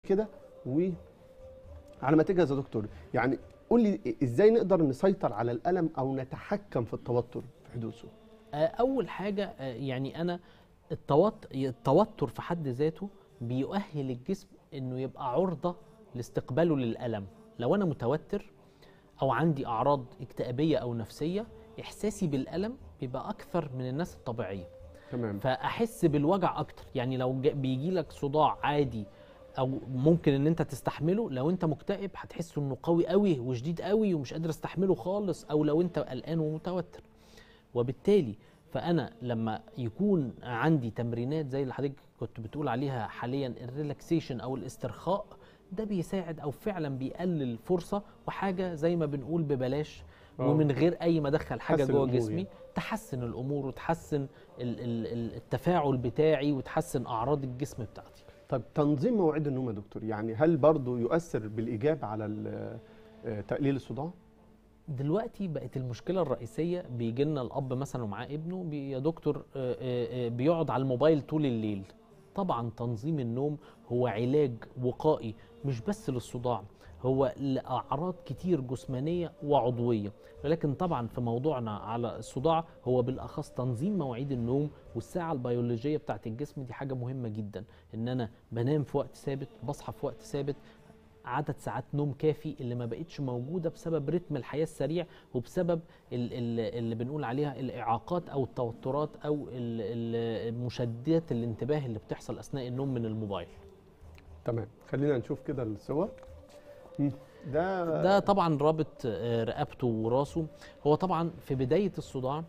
كده و على ما تجهز يا دكتور يعني قول لي ازاي نقدر نسيطر على الالم او نتحكم في التوتر في حدوثه آه، اول حاجه آه، يعني انا التوتر التوتر في حد ذاته بيؤهل الجسم انه يبقى عرضه لاستقباله للالم لو انا متوتر او عندي اعراض اكتئابيه او نفسيه احساسي بالالم بيبقى اكثر من الناس الطبيعيه تمام فاحس بالوجع اكتر يعني لو بيجي لك صداع عادي او ممكن ان انت تستحمله لو انت مكتئب هتحس انه قوي قوي وشديد قوي ومش قادر استحمله خالص او لو انت قلقان ومتوتر وبالتالي فانا لما يكون عندي تمرينات زي اللي حضرتك كنت بتقول عليها حاليا الريلاكسيشن او الاسترخاء ده بيساعد او فعلا بيقلل فرصه وحاجه زي ما بنقول ببلاش آه. ومن غير اي ما ادخل حاجه تحسن جوه الأمور جسمي يعني. تحسن الامور وتحسن ال- ال- ال- التفاعل بتاعي وتحسن اعراض الجسم بتاعتي طب تنظيم مواعيد النوم يا دكتور يعني هل برضه يؤثر بالايجاب على ال- آه، تقليل الصداع دلوقتي بقت المشكله الرئيسيه بيجي لنا الاب مثلا ومعاه ابنه بي يا دكتور آه، آه، آه، بيقعد على الموبايل طول الليل طبعا تنظيم النوم هو علاج وقائي مش بس للصداع هو لاعراض كتير جسمانيه وعضويه ولكن طبعا في موضوعنا على الصداع هو بالاخص تنظيم مواعيد النوم والساعه البيولوجيه بتاعت الجسم دي حاجه مهمه جدا ان انا بنام في وقت ثابت بصحى في وقت ثابت عدد ساعات نوم كافي اللي ما بقتش موجوده بسبب رتم الحياه السريع وبسبب ال- ال- اللي بنقول عليها الاعاقات او التوترات او ال- ال- مشدات الانتباه اللي بتحصل اثناء النوم من الموبايل تمام خلينا نشوف كده الصور مم. ده ده طبعا رابط آه، رقبته وراسه هو طبعا في بدايه الصداع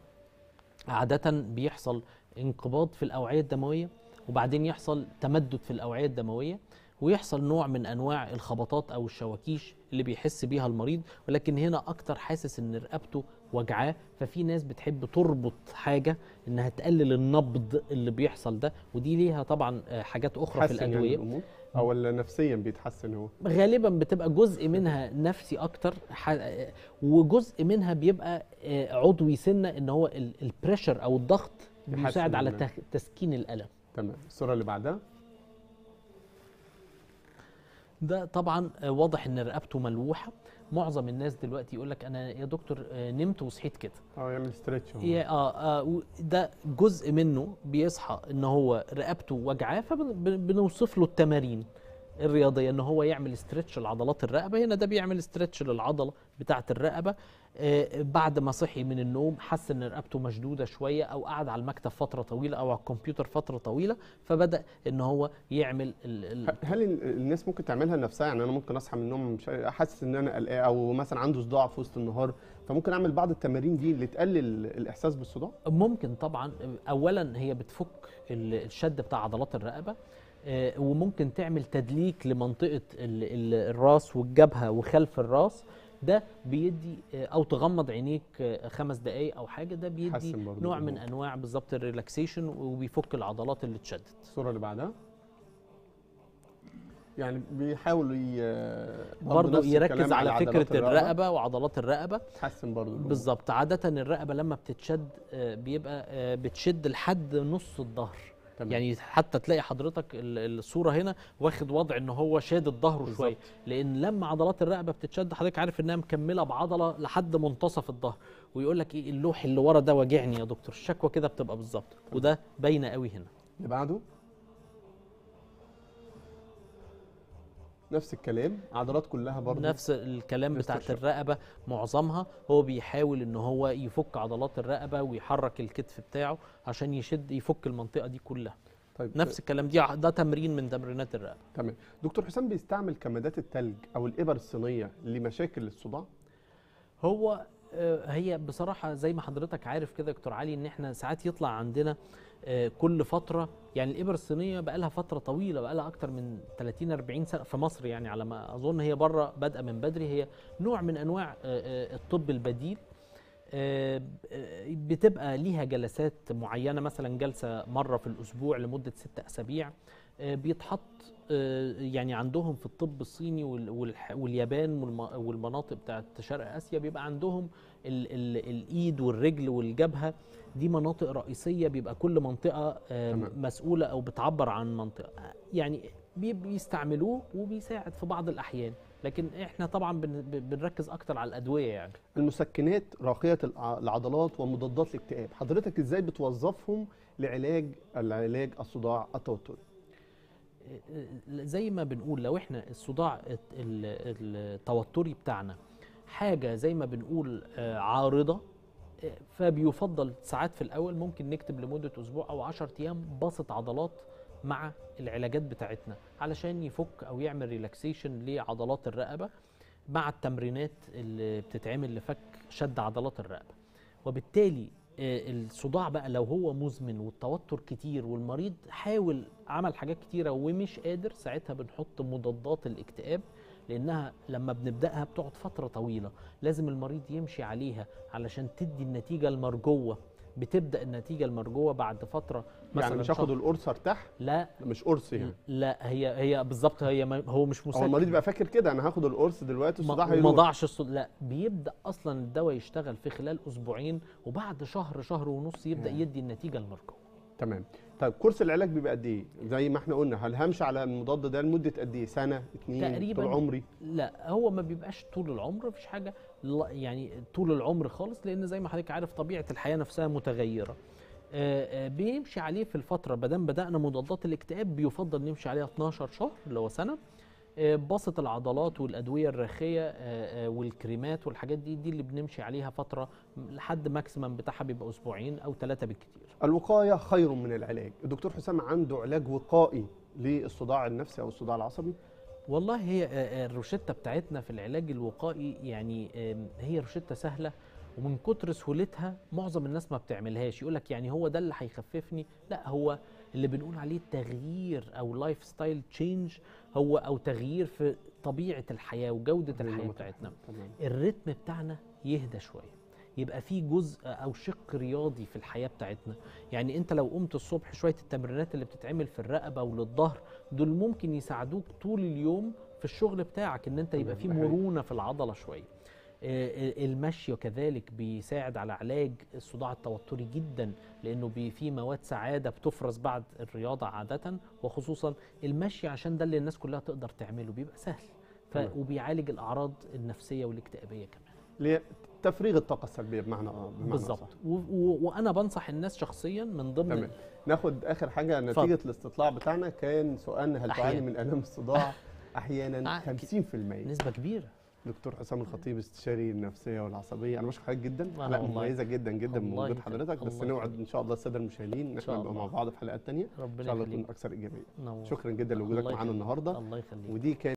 عاده بيحصل انقباض في الاوعيه الدمويه وبعدين يحصل تمدد في الاوعيه الدمويه ويحصل نوع من انواع الخبطات او الشواكيش اللي بيحس بيها المريض ولكن هنا اكتر حاسس ان رقبته وجعاه ففي ناس بتحب تربط حاجه انها تقلل النبض اللي بيحصل ده ودي ليها طبعا آه، حاجات اخرى في حسن يعني الادويه الامور او ولا نفسيا بيتحسن هو غالبا بتبقى جزء منها نفسي اكتر ح- وجزء منها بيبقى آه، عضوي سنه ان هو ال- البريشر او الضغط يحسن بيساعد على منها. تخ- تسكين الالم تمام الصوره اللي بعدها ده طبعا آه، واضح ان رقبته ملوحه معظم الناس دلوقتي يقول لك انا يا دكتور آه، نمت وصحيت كده اه يعمل ستريتش يا- اه اه و- ده جزء منه بيصحى ان هو رقبته وجعاه فبنوصف له التمارين الرياضيه ان هو يعمل استرتش لعضلات الرقبه هنا ده بيعمل استرتش للعضله بتاعه الرقبه آه بعد ما صحي من النوم حس ان رقبته مشدوده شويه او قعد على المكتب فتره طويله او على الكمبيوتر فتره طويله فبدا ان هو يعمل ال ال هل ال- الناس ممكن تعملها لنفسها يعني انا ممكن اصحى من النوم مش حاسس ان انا قلقان او مثلا عنده صداع في وسط النهار فممكن اعمل بعض التمارين دي اللي تقلل الاحساس بالصداع ممكن طبعا اولا هي بتفك ال- الشد بتاع عضلات الرقبه آه، وممكن تعمل تدليك لمنطقه ال- ال- الراس والجبهه وخلف الراس ده بيدي آه، او تغمض عينيك آه، خمس دقائق او حاجه ده بيدي حسن برضو نوع من الأمور. انواع بالظبط الريلاكسيشن وبيفك العضلات اللي اتشدت الصوره اللي بعدها يعني بيحاولوا ي- برضه نفس يركز الكلام على عضلات فكره الرقبه وعضلات الرقبه تحسن برضه الأمور. بالظبط عاده الرقبه لما بتتشد آه، بيبقى آه، بتشد لحد نص الظهر تمام. يعني حتى تلاقي حضرتك ال- الصوره هنا واخد وضع ان هو شادد ظهره بالظبط. شويه لان لما عضلات الرقبه بتتشد حضرتك عارف انها مكمله بعضله لحد منتصف الظهر ويقول لك ايه اللوح اللي ورا ده واجعني يا دكتور الشكوى كده بتبقى بالظبط وده باينه قوي هنا اللي بعده نفس الكلام عضلات كلها برضه نفس الكلام نفس بتاعت الشكل. الرقبه معظمها هو بيحاول ان هو يفك عضلات الرقبه ويحرك الكتف بتاعه عشان يشد يفك المنطقه دي كلها طيب نفس الكلام دي ع- ده تمرين من تمرينات الرقبه تمام دكتور حسام بيستعمل كمادات التلج او الابر الصينيه لمشاكل الصداع هو آه، هي بصراحه زي ما حضرتك عارف كده يا دكتور علي ان احنا ساعات يطلع عندنا آه، كل فتره يعني الابر الصينيه بقى لها فتره طويله بقى لها اكتر من 30 40 سنه في مصر يعني على ما اظن هي بره بادئه من بدري هي نوع من انواع آه، آه، الطب البديل آه، آه، بتبقى ليها جلسات معينه مثلا جلسه مره في الاسبوع لمده ست اسابيع آه، بيتحط آه، يعني عندهم في الطب الصيني وال- والح- واليابان والم- والمناطق بتاعت شرق اسيا بيبقى عندهم ال ال الايد والرجل والجبهه دي مناطق رئيسيه بيبقى كل منطقه آه، تمام. مسؤوله او بتعبر عن منطقه يعني بي- بيستعملوه وبيساعد في بعض الاحيان لكن احنا طبعا بن- ب- بنركز اكتر على الادويه يعني المسكنات راقيه الع- العضلات ومضادات الاكتئاب حضرتك ازاي بتوظفهم لعلاج العلاج الصداع التوتري زي ما بنقول لو احنا الصداع الت- ال- التوتري بتاعنا حاجه زي ما بنقول آه، عارضه آه، فبيفضل ساعات في الاول ممكن نكتب لمده اسبوع او 10 ايام باسط عضلات مع العلاجات بتاعتنا علشان يفك او يعمل ريلاكسيشن لعضلات الرقبه مع التمرينات اللي بتتعمل لفك شد عضلات الرقبه وبالتالي آه، الصداع بقى لو هو مزمن والتوتر كتير والمريض حاول عمل حاجات كتيرة ومش قادر ساعتها بنحط مضادات الاكتئاب لانها لما بنبداها بتقعد فتره طويله لازم المريض يمشي عليها علشان تدي النتيجه المرجوه بتبدا النتيجه المرجوه بعد فتره مثلا يعني مش هاخد شهر. القرص ارتاح لا مش قرص يعني لا هي هي بالظبط هي ما- هو مش هو مسكن المريض بيبقى فاكر كده انا هاخد القرص دلوقتي الصداع ما ما هيروح ضاعش الصد... لا بيبدا اصلا الدواء يشتغل في خلال اسبوعين وبعد شهر شهر ونص يبدا مم. يدي النتيجه المرجوه تمام طيب كورس العلاج بيبقى قد ايه زي ما احنا قلنا هل همشي على المضاد ده لمده قد ايه سنه اتنين تقريباً. طول عمري لا هو ما بيبقاش طول العمر مفيش حاجه لا- يعني طول العمر خالص لان زي ما حضرتك عارف طبيعه الحياه نفسها متغيره آه، آه، بيمشي عليه في الفتره بدل بدانا مضادات الاكتئاب بيفضل نمشي عليها 12 شهر اللي هو سنه آه، بسط العضلات والادويه الراخيه آه، آه، والكريمات والحاجات دي دي اللي بنمشي عليها فتره لحد ماكسيمم بتاعها بيبقى اسبوعين او ثلاثه بالكتير الوقايه خير من العلاج الدكتور حسام عنده علاج وقائي للصداع النفسي او الصداع العصبي والله هي آه، آه، الروشتة بتاعتنا في العلاج الوقائي يعني آم، هي روشتة سهلة ومن كتر سهولتها معظم الناس ما بتعملهاش يقول لك يعني هو ده اللي هيخففني لا هو اللي بنقول عليه تغيير او لايف ستايل تشينج هو او تغيير في طبيعة الحياة وجودة الحياة بتاعتنا تمام الريتم بتاعنا يهدى شويه يبقى في جزء او شق رياضي في الحياه بتاعتنا يعني انت لو قمت الصبح شويه التمرينات اللي بتتعمل في الرقبه وللظهر دول ممكن يساعدوك طول اليوم في الشغل بتاعك ان انت يبقى في ده حقيقي. مرونه في العضله شويه آه، المشي كذلك بيساعد على علاج الصداع التوتري جدا لانه بي في مواد سعاده بتفرز بعد الرياضه عاده وخصوصا المشي عشان ده اللي الناس كلها تقدر تعمله بيبقى سهل ف... تمام. وبيعالج الاعراض النفسيه والاكتئابيه كمان لتفريغ الطاقه السلبيه بمعنى بمعنى بالظبط أصح. و... و... وانا بنصح الناس شخصيا من ضمن تمام ناخد اخر حاجه اتفضل. نتيجه الاستطلاع بتاعنا كان سؤالنا هل تعاني أحياناً. من الام الصداع احيانا آه، 50% نسبه كبيره دكتور حسام الخطيب استشاري النفسيه والعصبيه انا بشكر حضرتك جدا وأنا حلقه والله. مميزه جدا جدا الله بوجود يخليك. حضرتك بس الله نوعد يخليك. ان شاء الله الساده المشاهدين ان احنا شاء نبقى مع الله. بعض في حلقات تانية ان ربنا شاء الله تكون يخليك اكثر ايجابيه نور. شكرا جدا لوجودك الله معانا يخليك. النهارده الله يخليك ودي كانت